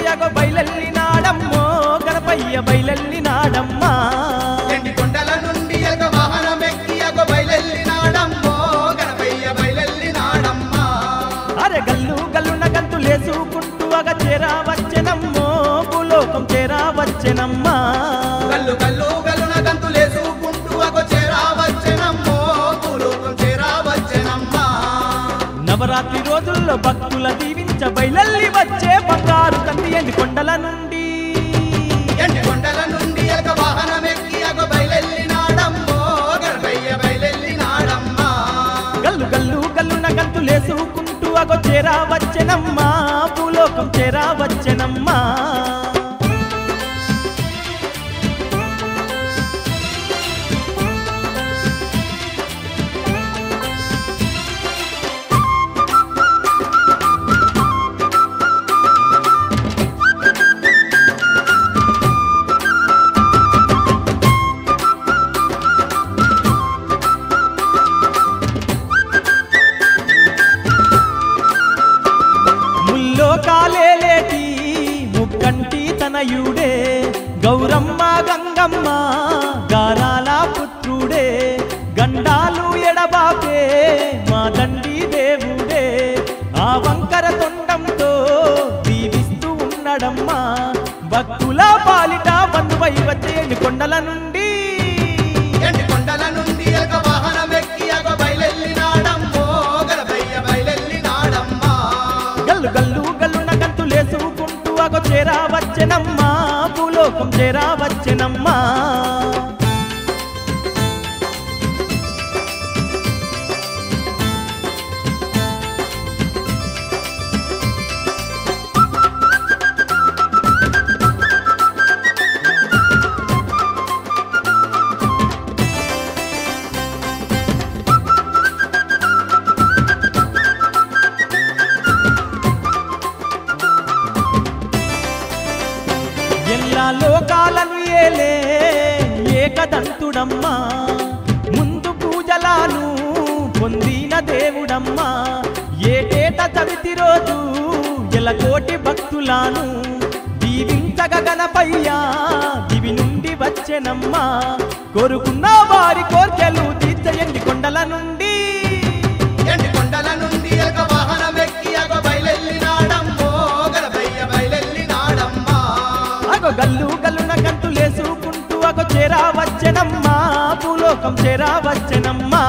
అగో బయలెల్లినాడమ్మో గణపయ్య బయలెల్లినాడమ్మా ఎండి కొండల నుండి ఎలక వాహనం ఎక్కి అగో బయలెల్లినాడమ్మో గణపయ్య బయలెల్లినాడమ్మా అరే గల్లు గల్లున గంతులేసుకుంటూ అగ చేరా వచ్చెనమ్మో భూలోకం చేరా వచ్చెనమ్మా గల్లు గల్లు గల్లున గంతులేసుకుంటూ అగో చేరా వచ్చెనమ్మో భూలోకం చేరా వచ్చెనమ్మా నవరాత్రి రోజుల్లో భక్తుల దీవించ బయలల్లి వచ్చే బంగారు తండ్రి ఎండి కొండల నుండి ఎండి కొండల నుండి ఎలక వాహనం ఎక్కి అగో బయలెల్లినాడమ్మో గణపయ్య బయలెల్లినాడమ్మా గల్లు గల్లు గల్లున గంతులేసుకుంటూ అగో చేరా వచ్చెనమ్మా భూలోకం చేరా వచ్చెనమ్మా ముల్లో కాలేలేటి ముక్కంటి తనయుడే గౌరమ్మ గంగమ్మ గారాల పుత్రుడే గండాలు ఎడబాపే మా దండి దేవుడే ఆ వంకర తొండంతో దీవిస్తూ ఉన్నడమ్మా భక్తుల పాలిట బంధువై వచ్చేయండి కొండల నుండి ఎండి కొండల నుండి ఎలక వాహనం ఎక్కి అగో బయలెల్లినాడమ్మో గణపయ్య బయలెల్లినాడమ్మా గల్లు గల్లు గల్లున గంతులేసుకుంటూ అగో చేరా వచ్చెనమ్మా భూలోకం చేరా వచ్చెనమ్మా ఎల్లా లోకాలను ఏలే ఏకదంతుడమ్మా ముందు పూజలాను పొందిన దేవుడమ్మా ఏటేట చవితి రోజు ఎలకోటి భక్తులాను దీవించగ గణపయ్యా దివి నుండి వచ్చెనమ్మా కోరుకున్న వారి కోర్కెలు తీర్చయండి కొండల నుండి ఎండి కొండల నుండి ఎలక వాహనం ఎక్కి అగో బయలెల్లినాడమ్మో గణపయ్య బయలెల్లినాడమ్మా అగో గల్లు గల్లున గంతులేసుకుంటూ అగో చేరా వచ్చెనమ్మా భూలోకం చేరా వచ్చెనమ్మా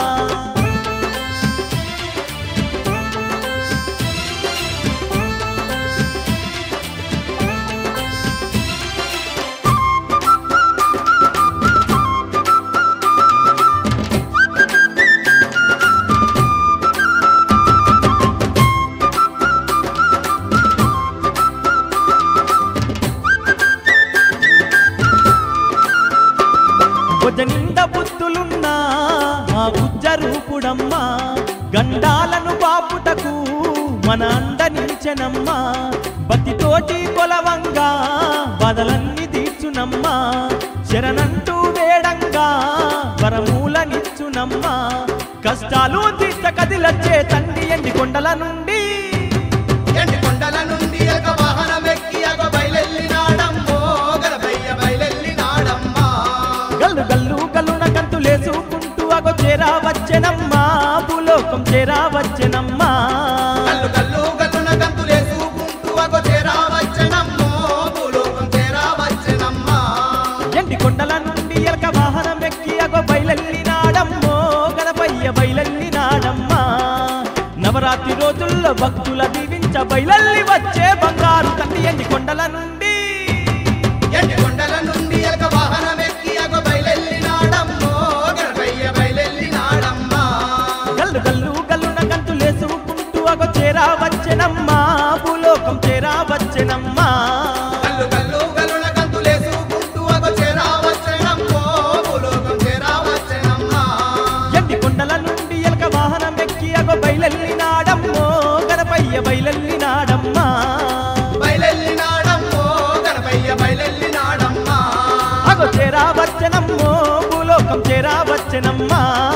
భుజ నిండా బుద్ధులున్నా ఆ బుజ్జ రూపుడమ్మా గండాలను బాపుటకు మన అండనించెనమ్మా బతితోటి కొలవంగా బదలన్నీ తీర్చునమ్మా శరణంటూ వేడంగా వరమూలనిచ్చునమ్మా కష్టాలు తీర్చ కదిలచ్చే తండ్రి ఎండి కొండల నుండి ఎండి కొండల నుండి ఎలక వాహనం ఎక్కి అగో బయలెల్లినాడమ్మో గణపయ్య బయలెల్లినాడమ్మా గల్లు గల్లు గల్లున గంతులేసుకుంటూ అగో చేరా వచ్చెనమ్మా భూలోకం చేరా వచ్చెనమ్మా కల్లు కల్లు గల్లున గంతులేసుకుంటూ అగో చేరా వచ్చెనమ్మో భూలోకం చేరా వచ్చెనమ్మా ఎండి కొండల నుండి ఎలక వాహనం ఎక్కి అగో బయలెల్లినాడమ్మో గణపయ్య బయలెల్లినాడమ్మా నవరాత్రి రోజుల్లో భక్తుల దీవించ బయలల్లి వచ్చే బంగారు తండ్రి ఎండి కొండల నుండి ఎండి కొండల నుండి ఎలక వాహనం ఎక్కి అగో బయలెల్లినాడమ్మో గణపయ్య బయలెల్లినాడమ్మా గల్లు గల్లు గల్లున గంతులేసుకుంటూ అగో చేరా వచ్చెనమ్మా భూలోకం చేరా వచ్చెనమ్మా కల్లు కల్లు గల్లున గంతులేసుకుంటూ అగో చేరా వచ్చెనమ్మో భూలోకం చేరా వచ్చెనమ్మా ఎండి కొండల నుండి ఎలక వాహనం ఎక్కి అగో బయలెల్లినాడమ్మో గణపయ్య బయలెల్లినాడమ్మా బయలెల్లినాడమ్మో గణపయ్య బయలెల్లినాడమ్మా అగో చేరా వచ్చెనమ్మో భూలోకం చేరా వచ్చెనమ్మా